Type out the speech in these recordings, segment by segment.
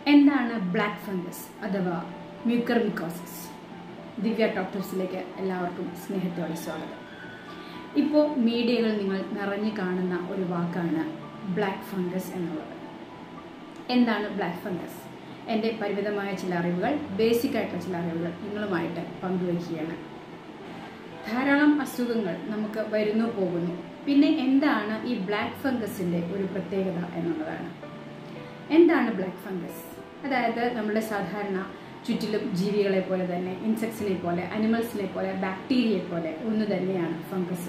എന്താണ് black fungus അഥവാ മ്യൂക്കർമിക്കോസിസ് ദിവ്യ ഡോക്ടേഴ്സിലേക്ക് എല്ലാവർക്കും സ്നേഹത്തോടെ സ്വാഗതം ഇപ്പോൾ മീഡിയകളിൽ നിങ്ങൾ നിറഞ്ഞു കാണുന്ന ഒരു വാക്കാണ് ബ്ലാക്ക് ഫംഗസ് എന്നുള്ളത് എന്താണ് ബ്ലാക്ക് ഫംഗസ് എൻ്റെ പരിമിതമായ ചില അറിവുകൾ ബേസിക് ആയിട്ടുള്ള ചില അറിവുകൾ നിങ്ങളുമായിട്ട് പങ്കുവയ്ക്കുകയാണ് ധാരാളം അസുഖങ്ങൾ നമുക്ക് വരുന്നു പോകുന്നു പിന്നെ എന്താണ് ഈ ബ്ലാക്ക് ഫംഗസിൻ്റെ ഒരു പ്രത്യേകത എന്നുള്ളതാണ് എന്താണ് ബ്ലാക്ക് ഫംഗസ് അതായത് നമ്മുടെ സാധാരണ ചുറ്റിലും ജീവികളെ പോലെ തന്നെ ഇൻസെക്ട്സിനെ പോലെ അനിമൽസിനെ പോലെ ബാക്ടീരിയയെ പോലെ ഒന്ന് തന്നെയാണ് ഫംഗസ്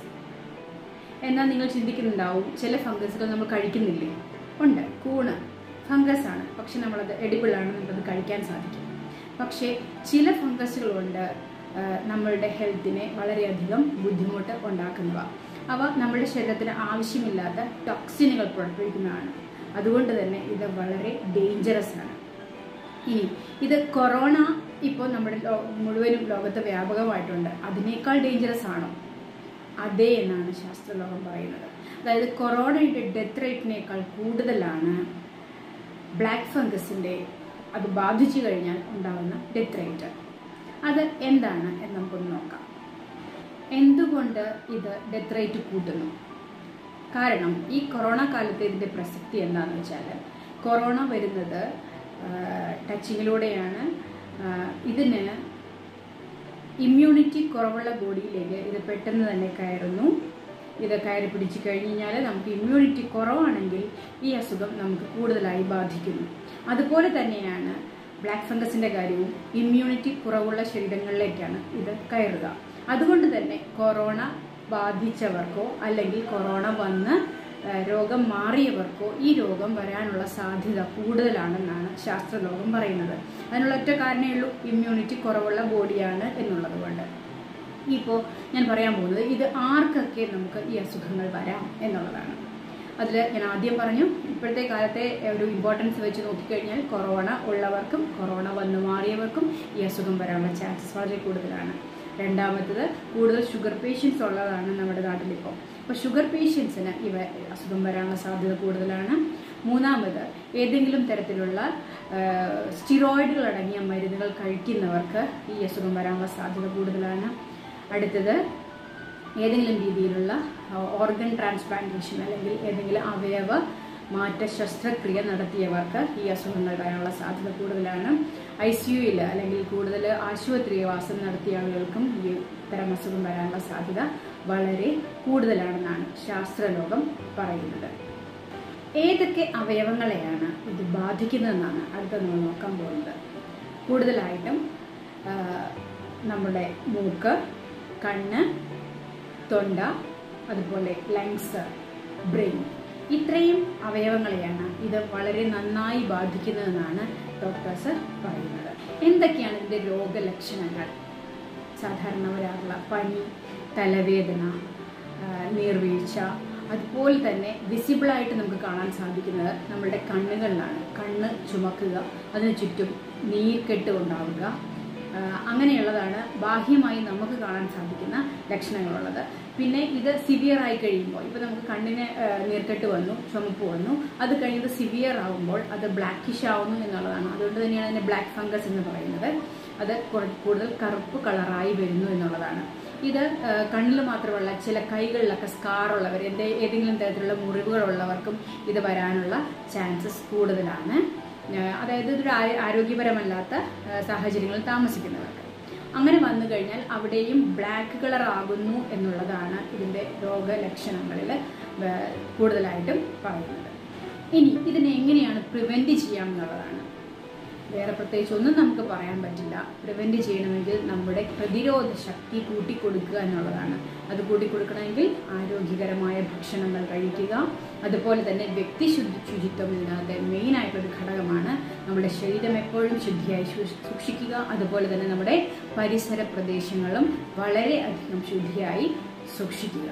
എന്നാൽ നിങ്ങൾ ചിന്തിക്കുന്നുണ്ടാവും ചില ഫംഗസുകൾ നമ്മൾ കഴിക്കുന്നില്ലേ ഉണ്ട് കൂണ് ഫംഗസ് ആണ് പക്ഷെ നമ്മളത് എഡിബിൾ ആണ് നമുക്കത് കഴിക്കാൻ സാധിക്കും പക്ഷേ ചില ഫംഗസുകളുണ്ട് നമ്മളുടെ ഹെൽത്തിനെ വളരെയധികം ബുദ്ധിമുട്ട് ഉണ്ടാക്കുന്നവ അവ നമ്മുടെ ശരീരത്തിന് ആവശ്യമില്ലാത്ത ടോക്സിനുകൾ പുറപ്പെടുവിക്കുന്നതാണ് അതുകൊണ്ട് തന്നെ ഇത് വളരെ ഡേഞ്ചറസ് ആണ് ഇനി ഇത് കൊറോണ ഇപ്പോൾ നമ്മുടെ മുഴുവനും ലോകത്ത് വ്യാപകമായിട്ടുണ്ട് അതിനേക്കാൾ ഡേഞ്ചറസ് ആണോ അതെ എന്നാണ് ശാസ്ത്രലോകം പറയുന്നത് അതായത് കൊറോണയുടെ ഡെത്ത് റേറ്റിനേക്കാൾ കൂടുതലാണ് ബ്ലാക്ക് ഫംഗസിൻ്റെ അത് ബാധിച്ചു കഴിഞ്ഞാൽ ഉണ്ടാകുന്ന ഡെത്ത് റേറ്റ് അത് എന്താണ് എന്ന് നമുക്കൊന്ന് നോക്കാം എന്തുകൊണ്ട് ഇത് ഡെത്ത് റേറ്റ് കൂട്ടുന്നു കാരണം ഈ കൊറോണ കാലത്ത് ഇതിൻ്റെ പ്രസക്തി എന്താണെന്ന് വെച്ചാൽ കൊറോണ വരുന്നത് ടച്ചിങ്ങിലൂടെയാണ് ഇതിന് ഇമ്മ്യൂണിറ്റി കുറവുള്ള ബോഡിയിലേക്ക് ഇത് പെട്ടെന്ന് തന്നെ കയറുന്നു ഇത് കയറി പിടിച്ചു കഴിഞ്ഞ് കഴിഞ്ഞാൽ നമുക്ക് ഇമ്മ്യൂണിറ്റി കുറവാണെങ്കിൽ ഈ അസുഖം നമുക്ക് കൂടുതലായി ബാധിക്കുന്നു അതുപോലെ തന്നെയാണ് ബ്ലാക്ക് ഫംഗസിന്റെ കാര്യവും ഇമ്മ്യൂണിറ്റി കുറവുള്ള ശരീരങ്ങളിലേക്കാണ് ഇത് കയറുക അതുകൊണ്ട് തന്നെ കൊറോണ ബാധിച്ചവർക്കോ അല്ലെങ്കിൽ കൊറോണ വന്ന് രോഗം മാറിയവർക്കോ ഈ രോഗം വരാനുള്ള സാധ്യത കൂടുതലാണെന്നാണ് ശാസ്ത്രലോകം പറയുന്നത് അതിനുള്ള ഒറ്റ കാരണമേ ഉള്ളൂ ഇമ്മ്യൂണിറ്റി കുറവുള്ള ബോഡിയാണ് എന്നുള്ളത് കൊണ്ട് ഇപ്പോൾ ഞാൻ പറയാൻ പോകുന്നത് ഇത് ആർക്കൊക്കെ നമുക്ക് ഈ അസുഖങ്ങൾ വരാം എന്നുള്ളതാണ് അതിൽ ഞാൻ ആദ്യം പറഞ്ഞു ഇപ്പോഴത്തെ കാലത്തെ ഒരു ഇമ്പോർട്ടൻസ് വെച്ച് നോക്കിക്കഴിഞ്ഞാൽ കൊറോണ ഉള്ളവർക്കും കൊറോണ വന്നു മാറിയവർക്കും ഈ അസുഖം വരാനുള്ള ചാൻസസ് വളരെ കൂടുതലാണ് രണ്ടാമത്തത് കൂടുതൽ ഷുഗർ പേഷ്യൻസ് ഉള്ളതാണ് നമ്മുടെ നാട്ടിലിപ്പോൾ അപ്പോൾ ഷുഗർ പേഷ്യൻസിന് ഇവ അസുഖം വരാനുള്ള സാധ്യത കൂടുതലാണ് മൂന്നാമത് ഏതെങ്കിലും തരത്തിലുള്ള സ്റ്റിറോയിഡുകൾ അടങ്ങിയ മരുന്നുകൾ കഴിക്കുന്നവർക്ക് ഈ അസുഖം വരാനുള്ള സാധ്യത കൂടുതലാണ് അടുത്തത് ഏതെങ്കിലും രീതിയിലുള്ള ഓർഗൻ ട്രാൻസ്പ്ലാന്റേഷൻ അല്ലെങ്കിൽ ഏതെങ്കിലും അവയവ മാറ്റ ശസ്ത്രക്രിയ നടത്തിയവർക്ക് ഈ അസുഖങ്ങൾ വരാനുള്ള സാധ്യത കൂടുതലാണ് ഐ സിയുയിൽ അല്ലെങ്കിൽ കൂടുതൽ ആശുപത്രിവാസം നടത്തിയ ആളുകൾക്കും ഈ ഇത്തരം അസുഖം വരാനുള്ള സാധ്യത വളരെ കൂടുതലാണെന്നാണ് ശാസ്ത്രലോകം പറയുന്നത് ഏതൊക്കെ അവയവങ്ങളെയാണ് ഇത് ബാധിക്കുന്നതെന്നാണ് അടുത്ത നമ്മൾ നോക്കാൻ പോകുന്നത് കൂടുതലായിട്ടും നമ്മുടെ മൂക്ക് കണ്ണ് തൊണ്ട അതുപോലെ ലങ്സ് ബ്രെയിൻ ഇത്രയും അവയവങ്ങളെയാണ് ഇത് വളരെ നന്നായി ബാധിക്കുന്നതെന്നാണ് ഡോക്ടേഴ്സ് പറയുന്നത് എന്തൊക്കെയാണ് ഇതിൻ്റെ രോഗലക്ഷണങ്ങൾ സാധാരണ വരാറുള്ള പനി തലവേദന നീർവീഴ്ച അതുപോലെ തന്നെ വിസിബിളായിട്ട് നമുക്ക് കാണാൻ സാധിക്കുന്നത് നമ്മുടെ കണ്ണുകളിലാണ് കണ്ണ് ചുമക്കുക അതിന് ചുറ്റും നീർക്കെട്ട് ഉണ്ടാവുക അങ്ങനെയുള്ളതാണ് ബാഹ്യമായി നമുക്ക് കാണാൻ സാധിക്കുന്ന ലക്ഷണങ്ങളുള്ളത് പിന്നെ ഇത് സിവിയർ ആയി കഴിയുമ്പോൾ ഇപ്പോൾ നമുക്ക് കണ്ണിന് നീർക്കെട്ട് വന്നു ചുമപ്പ് വന്നു അത് കഴിഞ്ഞത് സിവിയർ ആകുമ്പോൾ അത് ബ്ലാക്കിഷ് ആവുന്നു എന്നുള്ളതാണ് അതുകൊണ്ട് തന്നെയാണ് അതിനെ ബ്ലാക്ക് ഫംഗസ് എന്ന് പറയുന്നത് അത് കൂടുതൽ കറുപ്പ് കളറായി വരുന്നു എന്നുള്ളതാണ് ഇത് കണ്ണിൽ മാത്രമല്ല ചില കൈകളിലൊക്കെ സ്കാറുള്ളവർ എന്ത് ഏതെങ്കിലും തരത്തിലുള്ള മുറിവുകളുള്ളവർക്കും ഇത് വരാനുള്ള ചാൻസസ് കൂടുതലാണ് അതായത് ഇതൊരു ആരോഗ്യപരമല്ലാത്ത സാഹചര്യങ്ങളിൽ താമസിക്കുന്നവർക്ക് അങ്ങനെ വന്നു കഴിഞ്ഞാൽ അവിടെയും ബ്ലാക്ക് കളർ ആകുന്നു എന്നുള്ളതാണ് ഇതിൻ്റെ രോഗലക്ഷണങ്ങളിൽ കൂടുതലായിട്ടും പറയുന്നത് ഇനി ഇതിനെ എങ്ങനെയാണ് പ്രിവെൻറ്റ് ചെയ്യാം എന്നുള്ളതാണ് വേറെ പ്രത്യേകിച്ച് ഒന്നും നമുക്ക് പറയാൻ പറ്റില്ല പ്രിവെൻറ്റ് ചെയ്യണമെങ്കിൽ നമ്മുടെ പ്രതിരോധ ശക്തി കൂട്ടിക്കൊടുക്കുക എന്നുള്ളതാണ് അത് കൂട്ടിക്കൊടുക്കണമെങ്കിൽ ആരോഗ്യകരമായ ഭക്ഷണങ്ങൾ കഴിക്കുക അതുപോലെ തന്നെ വ്യക്തി ശുദ്ധി ശുചിത്വം ഇതിനകത്ത് മെയിൻ ആയിട്ടൊരു ഘടകമാണ് നമ്മുടെ ശരീരം എപ്പോഴും ശുദ്ധിയായി സൂക്ഷിക്കുക അതുപോലെ തന്നെ നമ്മുടെ പരിസര പ്രദേശങ്ങളും വളരെ അധികം ശുദ്ധിയായി സൂക്ഷിക്കുക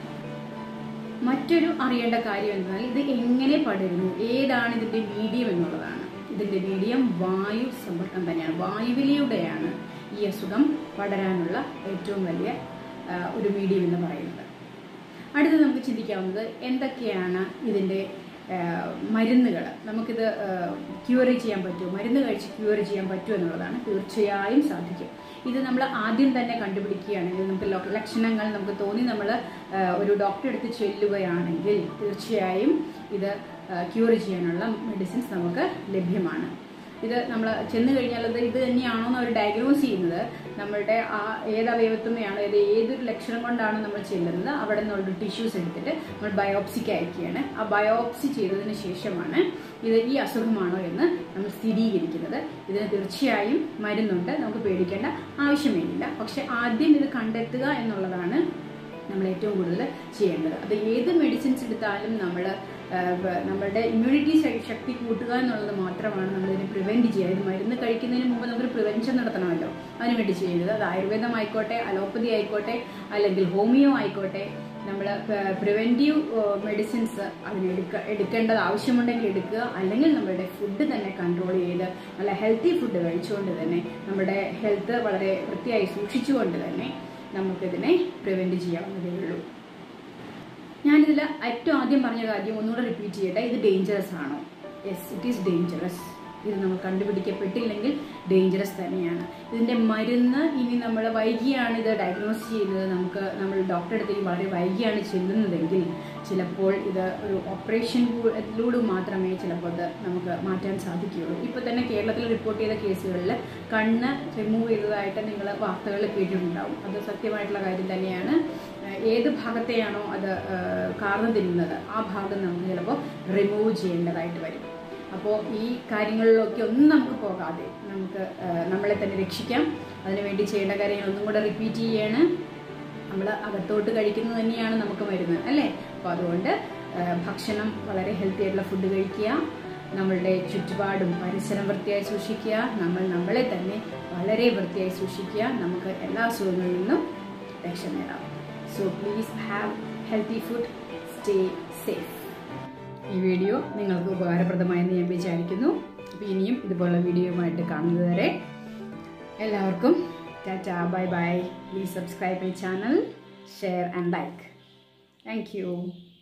മറ്റൊരു അറിയേണ്ട കാര്യം എന്നാൽ ഇത് എങ്ങനെ പടരുന്നു ഏതാണ് ഇതിന്റെ മീഡിയം എന്നുള്ളതാണ് ഇതിന്റെ മീഡിയം വായു സമ്പർക്കം തന്നെയാണ് വായുവിലൂടെയാണ് ഈ അസുഖം പടരാനുള്ള ഏറ്റവും വലിയ ഒരു മീഡിയം എന്ന് പറയുന്നത് അടുത്തത് നമുക്ക് ചിന്തിക്കാവുന്നത് എന്തൊക്കെയാണ് ഇതിൻ്റെ മരുന്നുകൾ നമുക്കിത് ക്യൂർ ചെയ്യാൻ പറ്റുമോ മരുന്ന് കഴിച്ച് ക്യൂർ ചെയ്യാൻ പറ്റുമോ എന്നുള്ളതാണ് തീർച്ചയായും സാധിക്കും ഇത് നമ്മൾ ആദ്യം തന്നെ കണ്ടുപിടിക്കുകയാണെങ്കിൽ നമുക്ക് ലോ- ലക്ഷണങ്ങൾ നമുക്ക് തോന്നി നമ്മൾ ഒരു ഡോക്ടറെ അടുത്ത് ചെല്ലുകയാണെങ്കിൽ തീർച്ചയായും ഇത് ക്യൂർ ചെയ്യാനുള്ള മെഡിസിൻസ് നമുക്ക് ലഭ്യമാണ് ഇത് നമ്മൾ ചെന്ന് കഴിഞ്ഞാൽ അത് ഇത് തന്നെയാണോ എന്ന് അവർ ഡയഗ്നോസ് ചെയ്യുന്നത് നമ്മളുടെ ആ ഏത് അവയവത്തുമെയാണ് ഏത് ഏതൊരു ലക്ഷണം കൊണ്ടാണ് നമ്മൾ ചെല്ലുന്നത് അവിടെ നിന്നുള്ള ടിഷ്യൂസ് എടുത്തിട്ട് നമ്മൾ ബയോപ്സിക്ക് അയക്കുകയാണ് ആ ബയോപ്സി ചെയ്തതിന് ശേഷമാണ് ഇത് ഈ അസുഖമാണോ എന്ന് നമ്മൾ സ്ഥിരീകരിക്കുന്നത് ഇതിന് തീർച്ചയായും മരുന്നുണ്ട് നമുക്ക് പേടിക്കേണ്ട ആവശ്യമേയില്ല പക്ഷെ ആദ്യം ഇത് കണ്ടെത്തുക എന്നുള്ളതാണ് നമ്മൾ ഏറ്റവും കൂടുതൽ ചെയ്യേണ്ടത് അത് ഏത് മെഡിസിൻസ് എടുത്താലും നമ്മൾ നമ്മളുടെ ഇമ്മ്യൂണിറ്റി ശക്തി കൂട്ടുക എന്നുള്ളത് മാത്രമാണ് നമ്മളിതിനെ പ്രിവെൻറ്റ് ചെയ്യുക ഇത് മരുന്ന് കഴിക്കുന്നതിന് മുമ്പ് നമുക്കൊരു പ്രിവെൻഷൻ നടത്തണമല്ലോ അതിന് വേണ്ടി ചെയ്യുന്നത് അത് ആയുർവേദം ആയിക്കോട്ടെ അലോപ്പതി ആയിക്കോട്ടെ അല്ലെങ്കിൽ ഹോമിയോ ആയിക്കോട്ടെ നമ്മൾ പ്രിവെൻറ്റീവ് മെഡിസിൻസ് അതിന് എടുക്ക എടുക്കേണ്ടത് ആവശ്യമുണ്ടെങ്കിൽ എടുക്കുക അല്ലെങ്കിൽ നമ്മളുടെ ഫുഡ് തന്നെ കൺട്രോൾ ചെയ്ത് നല്ല ഹെൽത്തി ഫുഡ് കഴിച്ചുകൊണ്ട് തന്നെ നമ്മുടെ ഹെൽത്ത് വളരെ വൃത്തിയായി സൂക്ഷിച്ചുകൊണ്ട് തന്നെ നമുക്കിതിനെ പ്രിവെൻറ്റ് ചെയ്യാവുന്നതേ ഉള്ളൂ ഞാനിതിൽ ഏറ്റവും ആദ്യം പറഞ്ഞ കാര്യം ഒന്നുകൂടെ റിപ്പീറ്റ് ചെയ്യട്ടെ ഇത് ഡേഞ്ചറസ് ആണോ യെസ് ഇറ്റ് ഈസ് ഡേഞ്ചറസ് ഇത് നമ്മൾ കണ്ടുപിടിക്കപ്പെട്ടില്ലെങ്കിൽ ഡേഞ്ചറസ് തന്നെയാണ് ഇതിൻ്റെ മരുന്ന് ഇനി നമ്മൾ വൈകിയാണ് ഇത് ഡയഗ്നോസ് ചെയ്യുന്നത് നമുക്ക് നമ്മൾ ഡോക്ടറെ അടുത്തേക്ക് വളരെ വൈകിയാണ് ചെല്ലുന്നതെങ്കിൽ ചിലപ്പോൾ ഇത് ഒരു ഓപ്പറേഷനിലൂടെ മാത്രമേ ചിലപ്പോൾ ഇത് നമുക്ക് മാറ്റാൻ സാധിക്കുകയുള്ളൂ ഇപ്പോൾ തന്നെ കേരളത്തിൽ റിപ്പോർട്ട് ചെയ്ത കേസുകളിൽ കണ്ണ് റിമൂവ് ചെയ്തതായിട്ട് നിങ്ങൾ വാർത്തകൾ കേട്ടിട്ടുണ്ടാവും അത് സത്യമായിട്ടുള്ള കാര്യം തന്നെയാണ് ഏഹ് ഏത് ഭാഗത്തെയാണോ അത് ഏഹ് കാർന്നു തിന്നുന്നത് ആ ഭാഗം നമുക്ക് ചിലപ്പോൾ റിമൂവ് ചെയ്യേണ്ടതായിട്ട് വരും അപ്പോൾ ഈ കാര്യങ്ങളിലൊക്കെ ഒന്നും നമുക്ക് പോകാതെ നമുക്ക് ഏഹ് നമ്മളെ തന്നെ രക്ഷിക്കാം അതിനുവേണ്ടി ചെയ്യേണ്ട കാര്യങ്ങൾ ഒന്നും കൂടെ റിപ്പീറ്റ് ചെയ്യാണ് നമ്മൾ അകത്തോട്ട് കഴിക്കുന്നത് തന്നെയാണ് നമുക്ക് മരുന്ന് അല്ലേ അപ്പോൾ അതുകൊണ്ട് ഏഹ് ഭക്ഷണം വളരെ ഹെൽത്തി ആയിട്ടുള്ള ഫുഡ് കഴിക്കുക നമ്മളുടെ ചുറ്റുപാടും പരിസരം വൃത്തിയായി സൂക്ഷിക്കുക നമ്മൾ നമ്മളെ തന്നെ വളരെ വൃത്തിയായി സൂക്ഷിക്കുക നമുക്ക് എല്ലാ അസുഖങ്ങളിൽ നിന്നും രക്ഷ നേടാം so please have healthy food stay safe ഈ വീഡിയോ നിങ്ങൾക്ക് ഉപകാരപ്രദമായെന്ന് ഞാൻ വിചാരിക്കുന്നു അപ്പോൾ ഇനിയും ഇതുപോലുള്ള വീഡിയോയുമായിട്ട് കാണുന്നത് വരെ എല്ലാവർക്കും tata bye bye please subscribe my channel share and like thank U